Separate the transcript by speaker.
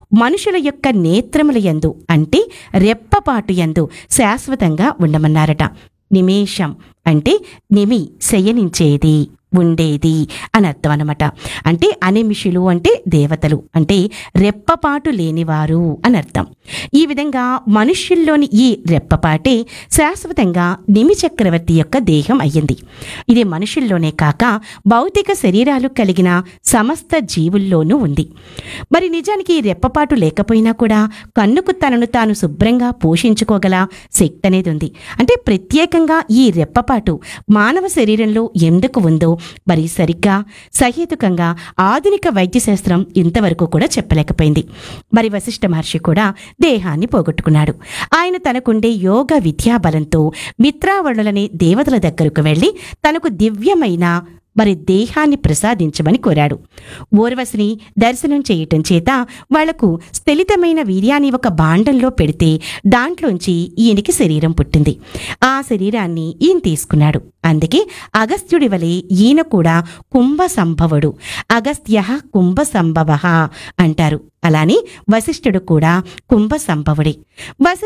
Speaker 1: మనుషుల యొక్క నేత్రముల యందు అంటే రెప్పపాటు యందు శాశ్వతంగా ఉండమన్నారట నిమేషం అంటే నిమి శయనించేది ఉండేది అని అర్థం అనమాట అంటే అనిమిషులు అంటే దేవతలు అంటే రెప్పపాటు లేనివారు అని అర్థం ఈ విధంగా మనుష్యుల్లోని ఈ రెప్పపాటే శాశ్వతంగా నిమి చక్రవర్తి యొక్క దేహం అయ్యింది ఇది మనుషుల్లోనే కాక భౌతిక శరీరాలు కలిగిన సమస్త జీవుల్లోనూ ఉంది మరి నిజానికి ఈ రెప్పపాటు లేకపోయినా కూడా కన్నుకు తనను తాను శుభ్రంగా పోషించుకోగల శక్తి అనేది ఉంది అంటే ప్రత్యేకంగా ఈ రెప్పపాటు మానవ శరీరంలో ఎందుకు ఉందో మరి సరిగ్గా సహేతుకంగా ఆధునిక వైద్యశాస్త్రం ఇంతవరకు కూడా చెప్పలేకపోయింది మరి వశిష్ఠ మహర్షి కూడా దేహాన్ని పోగొట్టుకున్నాడు ఆయన తనకుండే యోగ విద్యా బలంతో మిత్రావళులనే దేవతల దగ్గరకు వెళ్ళి తనకు దివ్యమైన మరి దేహాన్ని ప్రసాదించమని కోరాడు ఊర్వశిని దర్శనం చేయటం చేత వాళ్లకు స్థలితమైన వీర్యాన్ని ఒక భాండంలో పెడితే దాంట్లోంచి ఈయనకి శరీరం పుట్టింది ఆ శరీరాన్ని ఈయన తీసుకున్నాడు అందుకే అగస్త్యుడి వలె ఈయన కూడా కుంభ సంభవుడు అగస్త్య కుంభ సంభవ అంటారు అలానే వశిష్ఠుడు కూడా కుంభ సంభవుడే వశి